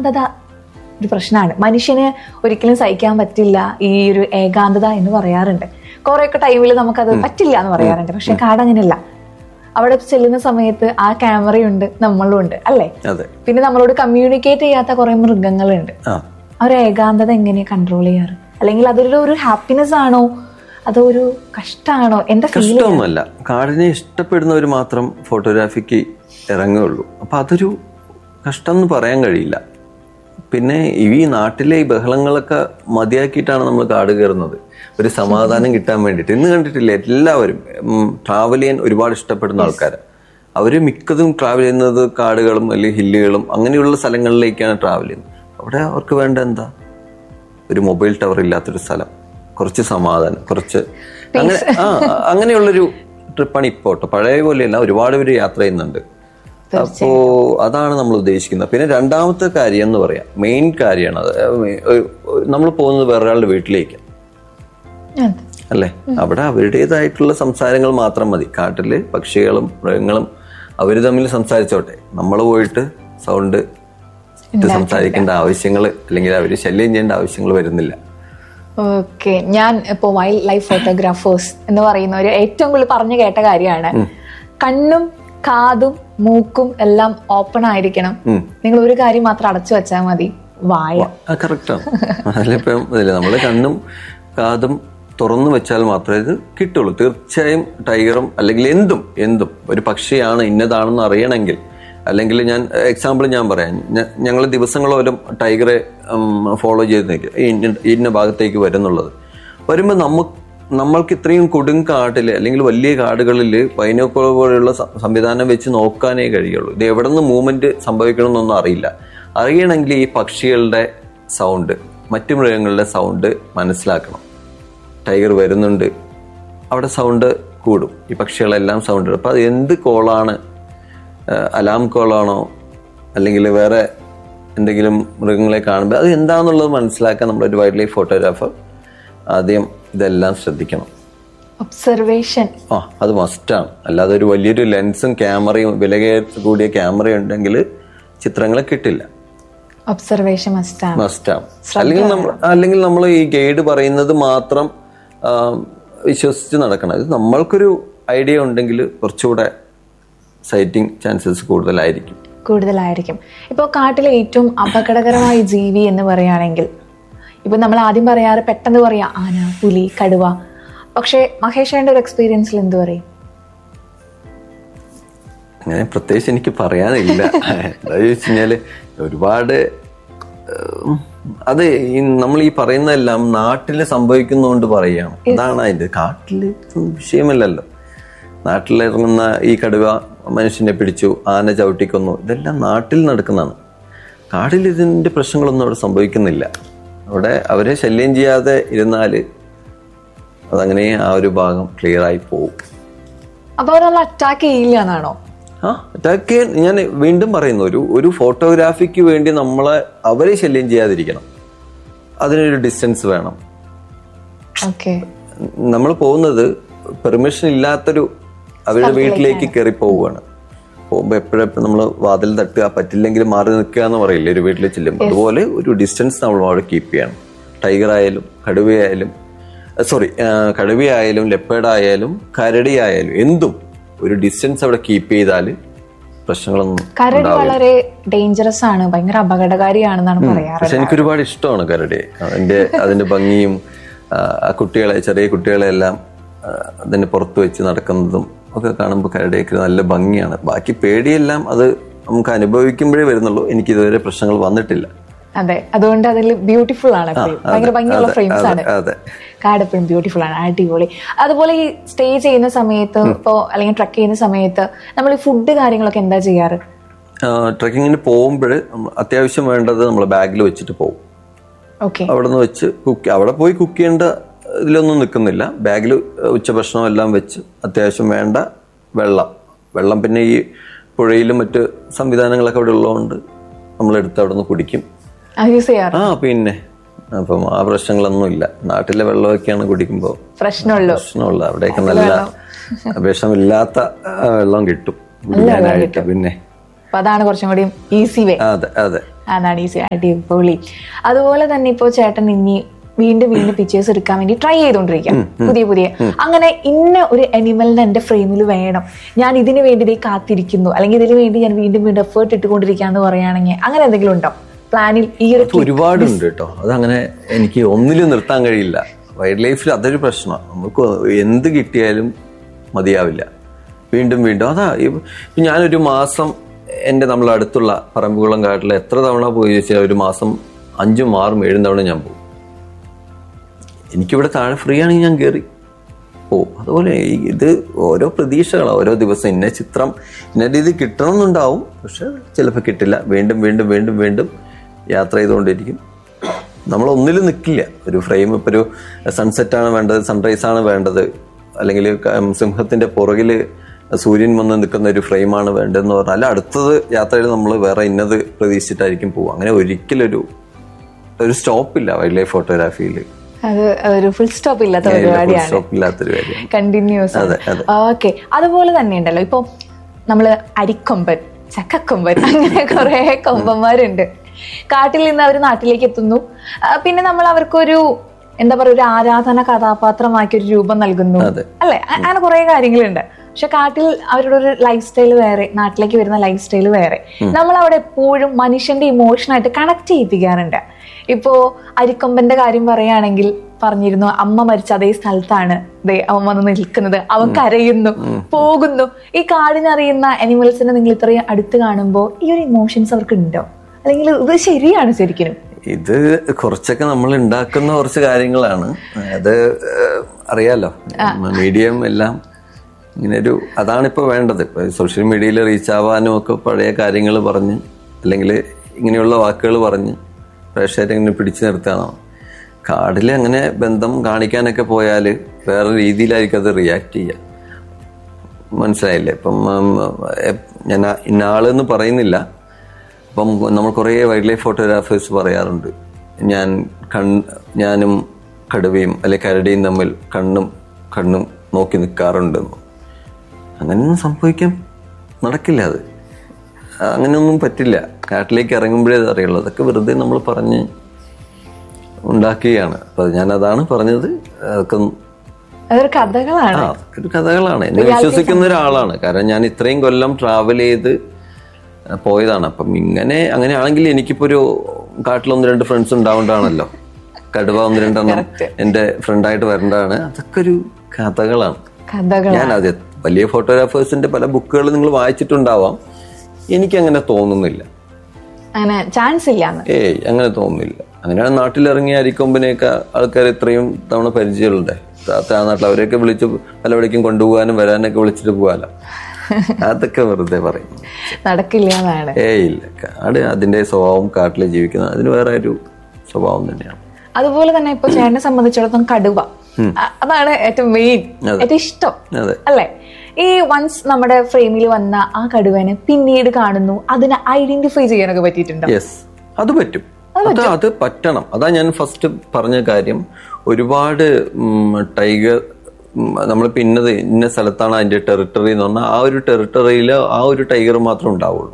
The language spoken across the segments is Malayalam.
ഏകാന്തത ഒരു പ്രശ്നമാണ് മനുഷ്യന് ഒരിക്കലും സഹിക്കാൻ പറ്റില്ല ഈ ഒരു ഏകാന്തത എന്ന് പറയാറുണ്ട് കുറെയൊക്കെ ടൈമിൽ നമുക്കത് പറ്റില്ല എന്ന് പറയാറുണ്ട് പക്ഷെ കാട് അങ്ങനെയല്ല അവിടെ ചെല്ലുന്ന സമയത്ത് ആ ക്യാമറയുണ്ട് നമ്മളും ഉണ്ട് അല്ലേ അതെ പിന്നെ നമ്മളോട് കമ്മ്യൂണിക്കേറ്റ് ചെയ്യാത്ത കുറെ മൃഗങ്ങളുണ്ട് ആ ആ ഒരു ഏകാന്തത എങ്ങനെയാ കൺട്രോൾ ചെയ്യാറ് അല്ലെങ്കിൽ അതൊരു ഒരു ഹാപ്പിനെസ് ആണോ അതോ ഒരു കഷ്ടാണോ എന്താ ഫീൽ കഷ്ടമൊന്നുമല്ല കാടിനെ ഇഷ്ടപ്പെടുന്നവർ മാത്രം ഫോട്ടോഗ്രാഫിക്ക് ഇറങ്ങുകയുള്ളൂ അപ്പൊ അതൊരു കഷ്ടം എന്ന് പറയാൻ കഴിയില്ല പിന്നെ ഈ നാട്ടിലെ ഈ ബഹളങ്ങളൊക്കെ മതിയാക്കിയിട്ടാണ് നമ്മൾ കാട് കയറുന്നത് ഒരു സമാധാനം കിട്ടാൻ വേണ്ടിയിട്ട് ഇന്ന് കണ്ടിട്ടില്ലേ എല്ലാവരും ട്രാവൽ ചെയ്യാൻ ഒരുപാട് ഇഷ്ടപ്പെടുന്ന ആൾക്കാർ അവര് മിക്കതും ട്രാവൽ ചെയ്യുന്നത് കാടുകളും അല്ലെങ്കിൽ ഹില്ലുകളും അങ്ങനെയുള്ള സ്ഥലങ്ങളിലേക്കാണ് ട്രാവൽ ചെയ്യുന്നത് അവിടെ അവർക്ക് വേണ്ട എന്താ ഒരു മൊബൈൽ ടവർ ഇല്ലാത്തൊരു സ്ഥലം കുറച്ച് സമാധാനം കുറച്ച് അങ്ങനെ ആ അങ്ങനെയുള്ളൊരു ട്രിപ്പാണ് ഇപ്പോൾ കേട്ടോ പഴയ പോലെയല്ല ഒരുപാട് പേര് യാത്ര ചെയ്യുന്നുണ്ട് അപ്പോ അതാണ് നമ്മൾ ഉദ്ദേശിക്കുന്നത് പിന്നെ രണ്ടാമത്തെ കാര്യം എന്ന് പറയാം മെയിൻ കാര്യമാണ് അത് നമ്മൾ പോകുന്നത് വേറൊരാളുടെ വീട്ടിലേക്ക് അതെ. അല്ലേ അവിടെ അവരുടേതായിട്ടുള്ള സംസാരങ്ങൾ മാത്രം മതി കാട്ടില് പക്ഷികളും മൃഗങ്ങളും അവര് തമ്മിൽ സംസാരിച്ചോട്ടെ നമ്മൾ പോയിട്ട് സൗണ്ട് ഇട്ട് സംസാരിക്കേണ്ട ആവശ്യങ്ങൾ അല്ലെങ്കിൽ അവര് ശല്യം ചെയ്യേണ്ട ആവശ്യങ്ങൾ വരുന്നില്ല ഓക്കെ ഞാൻ ഇപ്പോ വൈൽഡ് ലൈഫ് ഫോട്ടോഗ്രാഫേഴ്സ് എന്ന് പറയുന്ന ഒരു ഏറ്റവും കൂടുതൽ പറഞ്ഞു കേട്ട കാര്യമാണ് കണ്ണും കാതും മൂക്കും എല്ലാം ഓപ്പൺ ആയിരിക്കണം നിങ്ങൾ ഒരു കാര്യം മാത്രം അടച്ചു വെച്ചാൽ മതി വായ ആ കറക്റ്റാണ് അതിലിപ്പം ഇതില്ല നമ്മള് കണ്ണും കാതും തുറന്നു വെച്ചാൽ മാത്രമേ ഇത് കിട്ടുള്ളൂ തീർച്ചയായും ടൈഗറും അല്ലെങ്കിൽ എന്തും എന്തും ഒരു പക്ഷിയാണ് ഇന്നതാണെന്ന് അറിയണമെങ്കിൽ അല്ലെങ്കിൽ ഞാൻ എക്സാമ്പിൾ ഞാൻ പറയാം ഞങ്ങൾ ദിവസങ്ങളോലും ടൈഗറെ ഫോളോ ചെയ്ത് നിൽക്കുക ഈ ഇന്ന ഇന്ന ഭാഗത്തേക്ക് വരുന്നുള്ളത് വരുമ്പോൾ നമുക്ക് നമ്മൾക്ക് ഇത്രയും കൊടുങ്കാട്ടിൽ അല്ലെങ്കിൽ വലിയ കാടുകളിൽ പൈനോക്കോൾ പോലെയുള്ള സം- സംവിധാനം വെച്ച് നോക്കാനേ കഴിയുള്ളൂ ഇത് എവിടെ നിന്ന് മൂവ്മെന്റ് സംഭവിക്കണമെന്നൊന്നും അറിയില്ല അറിയണമെങ്കിൽ ഈ പക്ഷികളുടെ സൗണ്ട് മറ്റു മൃഗങ്ങളുടെ സൗണ്ട് മനസ്സിലാക്കണം ടൈഗർ വരുന്നുണ്ട് അവിടെ സൗണ്ട് കൂടും ഈ പക്ഷികളെല്ലാം സൗണ്ട് ഇടും അപ്പം അത് എന്ത് കോളാണ് അലാം കോളാണോ അല്ലെങ്കിൽ വേറെ എന്തെങ്കിലും മൃഗങ്ങളെ കാണുമ്പോൾ അത് എന്താണെന്നുള്ളത് മനസ്സിലാക്കാൻ നമ്മളൊരു വൈൽഡ് ലൈഫ് ഫോട്ടോഗ്രാഫർ ആദ്യം ഇതെല്ലാം ശ്രദ്ധിക്കണം ഒബ്സർവേഷൻ ആ അത് മസ്റ്റാണ് അല്ലാതെ ഒരു വലിയൊരു ലെൻസും ക്യാമറയും വില കൂടിയ ക്യാമറയും ഉണ്ടെങ്കിൽ ചിത്രങ്ങളെ കിട്ടില്ല ഒബ്സർവേഷൻ മസ്റ്റാണ് മസ്റ്റാണ് അല്ലെങ്കിൽ നമ്മൾ അല്ലെങ്കിൽ നമ്മൾ ഈ ഗൈഡ് പറയുന്നത് മാത്രം ആ, വിശ്വസിച്ച് നടക്കണം ഇത് നമ്മൾക്കൊരു ഐഡിയ ഉണ്ടെങ്കിൽ കുറച്ചുകൂടെ സൈറ്റിംഗ് ചാൻസസ് കൂടുതലായിരിക്കും കൂടുതലായിരിക്കും ഇപ്പോൾ കാട്ടിലെ ഏറ്റവും അപകടകരമായ ജീവി എന്ന് പറയുകയാണെങ്കിൽ ഇപ്പൊ നമ്മൾ ആദ്യം പറയാറ് പെട്ടെന്ന് പറയാ ആന പുലി കടുവ പക്ഷേ മഹേഷേന്റെ ഒരു എക്സ്പീരിയൻസിൽ എന്ത് പറയും അങ്ങനെ പ്രത്യേകിച്ച് എനിക്ക് പറയാനില്ല എന്താ ചോദിച്ചു കഴിഞ്ഞാല് ഒരുപാട് ഉം, അത് ഈ നമ്മൾ ഈ പറയുന്നതെല്ലാം നാട്ടില് സംഭവിക്കുന്നതുകൊണ്ട് പറയുകയാണ് അതാണ് അതിന്റെ കാട്ടില് ഇതൊന്നും വിഷയമല്ലല്ലോ നാട്ടിലിറങ്ങുന്ന ഈ കടുവ മനുഷ്യനെ പിടിച്ചു ആന ചവിട്ടിക്കൊന്നു ഇതെല്ലാം നാട്ടിൽ നടക്കുന്നതാണ് കാടിൽ ഇതിന്റെ പ്രശ്നങ്ങളൊന്നും അവിടെ സംഭവിക്കുന്നില്ല അവിടെ അവരെ ശല്യം ചെയ്യാതെ ഇരുന്നാല് അതങ്ങനെ ആ ഒരു ഭാഗം ക്ലിയർ ആയി പോകും അപ്പൊ അവരൊന്ന് അറ്റാക്ക് ചെയ്യില്ല എന്നാണോ ആ അതൊക്കെ ഞാൻ വീണ്ടും പറയുന്നു ഒരു ഒരു ഫോട്ടോഗ്രാഫിക്ക് വേണ്ടി നമ്മളെ അവരെ ശല്യം ചെയ്യാതിരിക്കണം അതിനൊരു ഡിസ്റ്റൻസ് വേണം ഓക്കെ നമ്മൾ പോകുന്നത് പെർമിഷൻ ഇല്ലാത്തൊരു അവരുടെ വീട്ടിലേക്ക് കയറി പോവുകയാണ് പോകുമ്പോൾ എപ്പോഴെപ്പോഴും നമ്മൾ വാതിൽ തട്ടുക പറ്റില്ലെങ്കിൽ മാറി നിൽക്കുക എന്ന് പറയില്ലേ ഒരു വീട്ടിൽ ചെല്ലുമ്പോൾ അതുപോലെ ഒരു ഡിസ്റ്റൻസ് നമ്മൾ അവിടെ കീപ്പ് ചെയ്യണം ടൈഗർ ആയാലും കടുവയായാലും സോറി കടുവയായാലും ലെപ്പേഡ് ആയാലും കരടി ആയാലും എന്തും ഒരു ഡിസ്റ്റൻസ് അവിടെ കീപ്പ് ചെയ്താൽ പ്രശ്നങ്ങളൊന്നും കരടി വളരെ ഡേഞ്ചറസ് ആണ് ഭയങ്കര അപകടകാരിയാണെന്നാണ് പറയാറ് പക്ഷെ എനിക്ക് ഒരുപാട് ഇഷ്ടമാണ് കരടിയെ അതിന്റെ അതിന്റെ ഭംഗിയും ആ, ആ കുട്ടികളെ ചെറിയ കുട്ടികളെ എല്ലാം ആ, അതിന്റെ പുറത്ത് വെച്ച് നടക്കുന്നതും ഒക്കെ കാണുമ്പോൾ കരടിയൊക്കെ നല്ല ഭംഗിയാണ് ബാക്കി പേടിയെല്ലാം അത് നമുക്ക് അനുഭവിക്കുമ്പോഴേ വരുന്നുള്ളൂ എനിക്ക് ഇതുവരെ പ്രശ്നങ്ങൾ വന്നിട്ടില്ല അതെ അതുകൊണ്ട് അതിൽ ബ്യൂട്ടിഫുൾ ആണ് എപ്പോഴും ഭയങ്കര ഭംഗിയുള്ള അതെ, ഫ്രെയിംസ് ആണ് അതെ, അതെ. കാട് എപ്പോഴും ബ്യൂട്ടിഫുൾ ആണ് അടിപൊളി അതുപോലെ ഈ സ്റ്റേ ചെയ്യുന്ന സമയത്ത് ഇപ്പോ അല്ലെങ്കിൽ ട്രക്ക് ചെയ്യുന്ന സമയത്ത് നമ്മൾ ഈ ഫുഡ് കാര്യങ്ങളൊക്കെ എന്താ ചെയ്യാറ് ട്രക്കിങ്ങിന് പോകുമ്പോൾ അത്യാവശ്യം വേണ്ടത് നമ്മൾ ബാഗിൽ വെച്ചിട്ട് പോകും ഓക്കെ അവിടെ നിന്ന് വെച്ച് കുക്ക് അവിടെ പോയി കുക്ക് ചെയ്യേണ്ട ഇതിലൊന്നും നിൽക്കുന്നില്ല ബാഗിൽ ഉച്ചഭക്ഷണം എല്ലാം വെച്ച് അത്യാവശ്യം വേണ്ട വെള്ളം വെള്ളം പിന്നെ ഈ പുഴയിലും മറ്റ് സംവിധാനങ്ങളൊക്കെ അവിടെ ഉള്ളതുകൊണ്ട് നമ്മളെടുത്ത് അവിടെ നിന്ന് കുടിക്കും അത് യൂസ് ചെയ്യാറ് ആ പിന്നെ അപ്പം ആ പ്രശ്നങ്ങളൊന്നും ഇല്ല നാട്ടിലെ വെള്ളമൊക്കെയാണ് കുടിക്കുമ്പോൾ പ്രശ്നമുള്ളൂ പ്രശ്നമുള്ള അവിടെയൊക്കെ നല്ല വിഷമില്ലാത്ത ആ, വെള്ളം കിട്ടും കുടിക്കാനായിട്ട് പിന്നെ അപ്പൊ അതാണ് കുറച്ചും കൂടി ഈസി വേ അതെ അതെ അതാണ് ഈസി അടിപൊളി അതുപോലെ തന്നെ ഇപ്പോ ചേട്ടൻ ഇനി വീണ്ടും വീണ്ടും പിക്ചേഴ്സ് എടുക്കാൻ വേണ്ടി ട്രൈ ചെയ്തോണ്ടിരിക്കാം പുതിയ പുതിയ അങ്ങനെ ഇന്ന ഒരു അനിമലിനെ എന്റെ ഫ്രെയിമിൽ വേണം ഞാൻ ഇതിനു വേണ്ടി ഇതേ കാത്തിരിക്കുന്നു അല്ലെങ്കിൽ ഇതിനു വേണ്ടി ഞാൻ വീണ്ടും വീണ്ടും എഫേർട്ട് ഇട്ടുകൊണ്ടിരിക്കാന്ന് പറയുകയാണെങ്കിൽ അങ്ങനെ എന്തെങ്കിലും ഉണ്ടോ പ്ലാനിൽ ഈ ഒരു അത് ഒരുപാടുണ്ട് കേട്ടോ അതങ്ങനെ എനിക്ക് ഒന്നിലും നിർത്താൻ കഴിയില്ല വൈൽഡ് ലൈഫിൽ അതൊരു പ്രശ്നമാണ് നമുക്ക് എന്ത് കിട്ടിയാലും മതിയാവില്ല വീണ്ടും വീണ്ടും അതാ ഇപ്പ- ഇപ്പൊ ഞാനൊരു മാസം എൻ്റെ നമ്മളെ അടുത്തുള്ള പറമ്പുകുളം കാട്ടിൽ എത്ര തവണ പോയി ചോദിച്ചാൽ ഒരു മാസം അഞ്ചും ആറും ഏഴും തവണ ഞാൻ പോകും എനിക്കിവിടെ താഴെ ഫ്രീ ആണെങ്കിൽ ഞാൻ കയറി പോവും അതുപോലെ ഈ ഇത് ഓരോ പ്രതീക്ഷകളാണ് ഓരോ ദിവസം ഇന്ന ചിത്രം ഇന്ന രീതി കിട്ടണം എന്നുണ്ടാവും പക്ഷെ ചിലപ്പോൾ കിട്ടില്ല വീണ്ടും വീണ്ടും വീണ്ടും വീണ്ടും യാത്ര ചെയ്തുകൊണ്ടിരിക്കും നമ്മൾ ഒന്നിലും നിൽക്കില്ല ഒരു ഫ്രെയിം ഇപ്പോൾ ഒരു സൺസെറ്റ് ആണ് വേണ്ടത് സൺറൈസ് ആണ് വേണ്ടത് അല്ലെങ്കിൽ ക- സിംഹത്തിന്റെ പുറകിൽ സൂര്യൻ വന്ന് നിൽക്കുന്ന ഒരു ഫ്രെയിമാണ് വേണ്ടതെന്ന് പറഞ്ഞാൽ അടുത്തത് യാത്രയിൽ നമ്മൾ വേറെ ഇന്നത് പ്രതീക്ഷിച്ചിട്ടായിരിക്കും പോകും അങ്ങനെ ഒരിക്കലൊരു ഒരു സ്റ്റോപ്പില്ല വൈൽഡ് ലൈഫ് ഫോട്ടോഗ്രാഫിയിൽ അത് ഒരു ഫുൾ സ്റ്റോപ്പ് ഇല്ലാത്ത പരിപാടിയാണ് സ്റ്റോപ്പ് ഇല്ലാത്തൊരു കാര്യം കണ്ടിന്യൂസ് അതെ, അതെ. ഓക്കെ അതുപോലെ തന്നെ ഉണ്ടല്ലോ ഇപ്പൊ നമ്മള് അരിക്കൊമ്പൻ ചക്കക്കൊമ്പൻ അങ്ങനെ കുറെ കൊമ്പന്മാരുണ്ട് കാട്ടിൽ നിന്ന് അവർ നാട്ടിലേക്ക് എത്തുന്നു ആ, പിന്നെ നമ്മൾ അവർക്കൊരു എന്താ പറയുക ഒരു ആരാധന കഥാപാത്രമാക്കി ഒരു രൂപം നൽകുന്നു അതെ. അല്ലെ അ- അങ്ങനെ കുറെ കാര്യങ്ങളുണ്ട് പക്ഷെ കാട്ടിൽ അവരുടെ ഒരു ലൈഫ് സ്റ്റൈൽ വേറെ നാട്ടിലേക്ക് വരുന്ന ലൈഫ് സ്റ്റൈൽ വേറെ നമ്മൾ അവിടെ എപ്പോഴും മനുഷ്യന്റെ ഇമോഷനായിട്ട് കണക്ട് ചെയ്യിപ്പിക്കാറുണ്ട് ഇപ്പോ അരിക്കൊമ്പന്റെ കാര്യം പറയുകയാണെങ്കിൽ പറഞ്ഞിരുന്നു അമ്മ മരിച്ച അതേ സ്ഥലത്താണ് ദേ അവൻ വന്ന് നിൽക്കുന്നത് അവൻ കരയുന്നു പോകുന്നു ഈ കാടിനറിയുന്ന അനിമൽസിനെ നിങ്ങൾ ഇത്രയും അടുത്ത് കാണുമ്പോൾ ഈ ഒരു ഇമോഷൻസ് അവർക്ക് ഉണ്ടോ അല്ലെങ്കിൽ ഇത് ശരിയാണ് ശരിക്കും ഇത് കുറച്ചൊക്കെ നമ്മൾ ഉണ്ടാക്കുന്ന കുറച്ച് കാര്യങ്ങളാണ് അത് ഏഹ്, അറിയാലോ മീഡിയം എല്ലാം ഇങ്ങനെ ഒരു അതാണിപ്പോൾ വേണ്ടത് ഇപ്പൊ സോഷ്യൽ മീഡിയയിൽ റീച്ച് ആവാനും ഒക്കെ പഴയ കാര്യങ്ങൾ പറഞ്ഞ് അല്ലെങ്കിൽ ഇങ്ങനെയുള്ള വാക്കുകൾ പറഞ്ഞ് പ്രേക്ഷകരെ ഇങ്ങനെ പിടിച്ചു നിർത്താനോ കാടിൽ അങ്ങനെ ബന്ധം കാണിക്കാനൊക്കെ പോയാൽ വേറെ രീതിയിലായിരിക്കും അത് റിയാക്ട് ചെയ്യുക മനസ്സിലായില്ലേ ഇപ്പം ഉം, എ- ഞാൻ ആ- ഇന്ന ആളെന്ന് പറയുന്നില്ല അപ്പം നമ്മൾ കുറേ വൈൽഡ് ലൈഫ് ഫോട്ടോഗ്രാഫേഴ്സ് പറയാറുണ്ട് ഞാൻ കൺ ഞാനും കടുവയും അല്ലെ കരടിയും തമ്മിൽ കണ്ണും കണ്ണും നോക്കി നിൽക്കാറുണ്ടെന്ന് അങ്ങനെയൊന്നും സംഭവിക്കാൻ നടക്കില്ല അത് അങ്ങനെയൊന്നും പറ്റില്ല കാട്ടിലേക്ക് ഇറങ്ങുമ്പോഴേ അത് അറിയുള്ളൂ അതൊക്കെ വെറുതെ നമ്മൾ പറഞ്ഞ് ഉണ്ടാക്കുകയാണ് അപ്പൊ ഞാൻ അതാണ് പറഞ്ഞത് അതൊക്കെ അതൊരു കഥകളാണ് ആ അതൊക്കെ ഒരു കഥകളാണ് എന്നെ വിശ്വസിക്കുന്ന ഒരാളാണ് കാരണം ഞാൻ ഇത്രയും കൊല്ലം ട്രാവൽ ചെയ്ത് പോയതാണ് അപ്പം ഇങ്ങനെ അങ്ങനെയാണെങ്കിൽ എനിക്കിപ്പോ ഒരു കാട്ടിൽ ഒന്ന് രണ്ട് ഫ്രണ്ട്സ് ഉണ്ടാവേണ്ടതാണല്ലോ കടുവ ഒന്ന് രണ്ടെണ്ണം എന്റെ ഫ്രണ്ടായിട്ട് വരേണ്ടതാണ് അതൊക്കെ ഒരു കഥകളാണ് കഥകൾ ഞാൻ അത് വലിയ ഫോട്ടോഗ്രാഫേഴ്സിന്റെ പല ബുക്കുകൾ നിങ്ങൾ വായിച്ചിട്ടുണ്ടാവാം എനിക്കങ്ങനെ തോന്നുന്നില്ല അങ്ങനെ ചാൻസ് ഇല്ലാന്ന് ഏയ് അങ്ങനെ തോന്നുന്നില്ല അങ്ങനെയാണ് നാട്ടിലിറങ്ങിയ അരിക്കൊമ്പനെയൊക്കെ ആൾക്കാർ ഇത്രയും തവണ പരിചയമുണ്ട് താത്ത ആ നാട്ടിൽ അവരെയൊക്കെ വിളിച്ച് പലവിടേക്കും കൊണ്ടുപോകാനും വരാനൊക്കെ വിളിച്ചിട്ട് പോകാലോ അതൊക്കെ വെറുതെ പറയും നടക്കില്ല എന്നാണ് ഏയ് ഇല്ല കാട് അതിന്റെ സ്വഭാവം കാട്ടിൽ ജീവിക്കുന്ന അതിന് വേറെ ഒരു സ്വഭാവം തന്നെയാണ് അതുപോലെ തന്നെ ഇപ്പൊ ചേട്ടനെ സംബന്ധിച്ചിടത്തോളം കടുവ അ- അതാണ് ഏറ്റവും മെയിൻ ഏറ്റവും ഇഷ്ടം അതെ അല്ലെ ഈ വൺസ് നമ്മുടെ ഫ്രെയിമിൽ വന്ന ആ കടുവനെ പിന്നീട് കാണുന്നു അതിനെ ഐഡന്റിഫൈ ചെയ്യാനൊക്കെ പറ്റിയിട്ടുണ്ടോ യെസ് അത് പറ്റും അത് അത് പറ്റണം അതാ ഞാൻ ഫസ്റ്റ് പറഞ്ഞ കാര്യം ഒരുപാട് ടൈഗർ നമ്മൾ പിന്നത് ഇന്ന സ്ഥലത്താണ് അതിന്റെ ടെറിട്ടറി എന്ന് പറഞ്ഞാൽ ആ ഒരു ടെറിട്ടറിയിൽ ആ ഒരു ടൈഗർ മാത്രം ഉണ്ടാവുള്ളൂ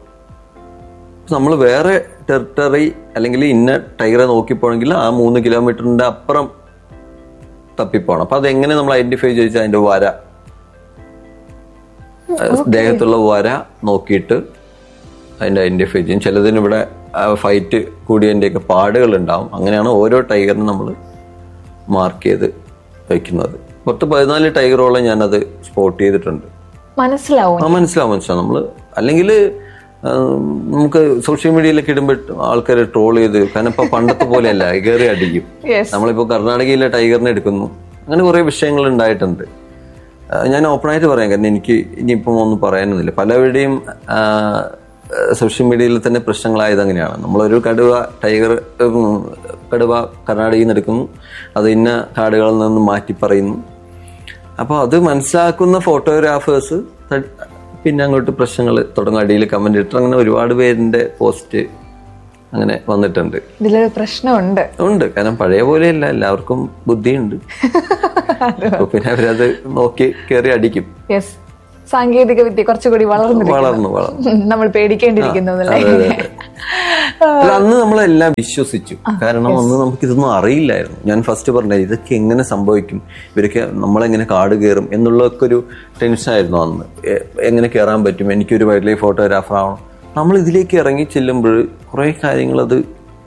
നമ്മൾ വേറെ ടെറിട്ടറി അല്ലെങ്കിൽ ഇന്ന ടൈഗറെ നോക്കിപ്പോണെങ്കിൽ ആ മൂന്ന് കിലോമീറ്ററിന്റെ അപ്പുറം തപ്പിപ്പോണം അപ്പൊ അതെങ്ങനെ നമ്മൾ ഐഡന്റിഫൈ ചോദിച്ചാൽ അതിന്റെ വര ദേഹത്തുള്ള വര നോക്കിയിട്ട് അതിന്റെ ഐഡന്റിഫൈ ചെയ്യും ചിലതിന് ഇവിടെ ഫൈറ്റ് കൂടിയതിൻ്റെയൊക്കെ പാടുകൾ ഉണ്ടാവും അങ്ങനെയാണ് ഓരോ ടൈഗറിനും നമ്മൾ മാർക്ക് ചെയ്ത് വെക്കുന്നത് പത്ത് പതിനാല് ടൈഗറോളം ഞാനത് സ്പോട്ട് ചെയ്തിട്ടുണ്ട് മനസ്സിലാവും ആ മനസ്സിലാവും മനസ്സിലാവും നമ്മൾ അല്ലെങ്കിൽ നമുക്ക് സോഷ്യൽ മീഡിയയിലൊക്കെ ഇടുമ്പോൾ ആൾക്കാർ ട്രോൾ ചെയ്ത് കാരണം ഇപ്പൊ പണ്ടത്തെ പോലെയല്ല കയറി അടിക്കും യെസ് നമ്മളിപ്പോ കർണാടകയിലെ ടൈഗറിനെ എടുക്കുന്നു അങ്ങനെ കുറെ വിഷയങ്ങൾ ഉണ്ടായിട്ടുണ്ട് ആ, ഞാൻ ഓപ്പണായിട്ട് പറയാം കാരണം എനിക്ക് ഇനിയിപ്പം ഒന്നും പറയാനൊന്നുമില്ല പലവരുടെയും സോഷ്യൽ മീഡിയയിൽ തന്നെ പ്രശ്നങ്ങളായത് അങ്ങനെയാണ് നമ്മളൊരു കടുവ ടൈഗർ ഉം, കടുവ കർണാടകയിൽ നിന്ന് എടുക്കുന്നു അത് ഇന്ന കാടുകളിൽ നിന്ന് മാറ്റി പറയുന്നു അപ്പോൾ അത് മനസ്സിലാക്കുന്ന ഫോട്ടോഗ്രാഫേഴ്സ് പിന്നെ അങ്ങോട്ട് പ്രശ്നങ്ങൾ തുടങ്ങും അടിയിൽ കമന്റ് ഇട്ട് അങ്ങനെ ഒരുപാട് പേരിന്റെ പോസ്റ്റ് അങ്ങനെ വന്നിട്ടുണ്ട് ഇതിലൊരു പ്രശ്നമുണ്ട് ഉണ്ട് കാരണം പഴയ പോലെയല്ല എല്ലാവർക്കും ബുദ്ധിയുണ്ട് അപ്പൊ പിന്നെ അവരത് നോക്കി കയറി അടിക്കും യെസ് സാങ്കേതിക വിദ്യ കുറച്ചുകൂടി വളർന്നിരിക്കുന്നു വളർന്നു വളർന്നു നമ്മൾ പേടിക്കേണ്ടിയിരിക്കുന്നു എന്നല്ലേ അതെ, അതെ, അതെ. അല്ല, അന്ന് നമ്മളെല്ലാം വിശ്വസിച്ചു കാരണം അന്ന് നമുക്ക് ഇതൊന്നും അറിയില്ലായിരുന്നു ഞാൻ ഫസ്റ്റ് പറഞ്ഞത് ഇതൊക്കെ എങ്ങനെ സംഭവിക്കും ഇവരൊക്കെ നമ്മളെങ്ങനെ കാട് കയറും എന്നുള്ളതൊക്കെ ഒരു ടെൻഷനായിരുന്നു അന്ന് എ- എങ്ങനെ കയറാൻ പറ്റും എനിക്കൊരു വൈൽഡ് ലൈഫ് ഫോട്ടോഗ്രാഫർ ആവണം നമ്മൾ ഇതിലേക്ക് ഇറങ്ങി ചെല്ലുമ്പോൾ കുറെ കാര്യങ്ങൾ അത്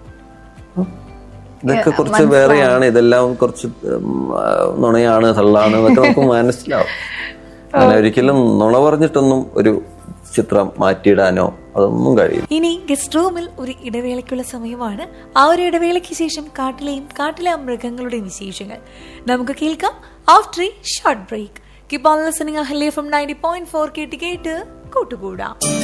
ഇതൊക്കെ കുറച്ച് വേറെയാണ് ഇതെല്ലാം കുറച്ച് ഉം, ആ, നുണയാണ് തള്ളാണ് എന്നൊക്കെ നമുക്ക് മനസ്സിലാവും അങ്ങനെ ഒരിക്കലും നുണ പറഞ്ഞിട്ടൊന്നും ഒരു ചിത്രം മാറ്റിയിടാനോ അതൊന്നും കഴിയില്ല ഇനി ഗസ്റ്റ് റൂമിൽ ഒരു ഇടവേളയ്ക്കുള്ള സമയമാണ് ആ ഒരു ഇടവേളയ്ക്ക് ശേഷം കാട്ടിലെയും കാട്ടിലെ മൃഗങ്ങളുടെയും വിശേഷങ്ങൾ നമുക്ക് കേൾക്കാം after short break keep on listening Ahalya from ninety point four കേട്ട് കേട്ട് കൂട്ടുകൂടാം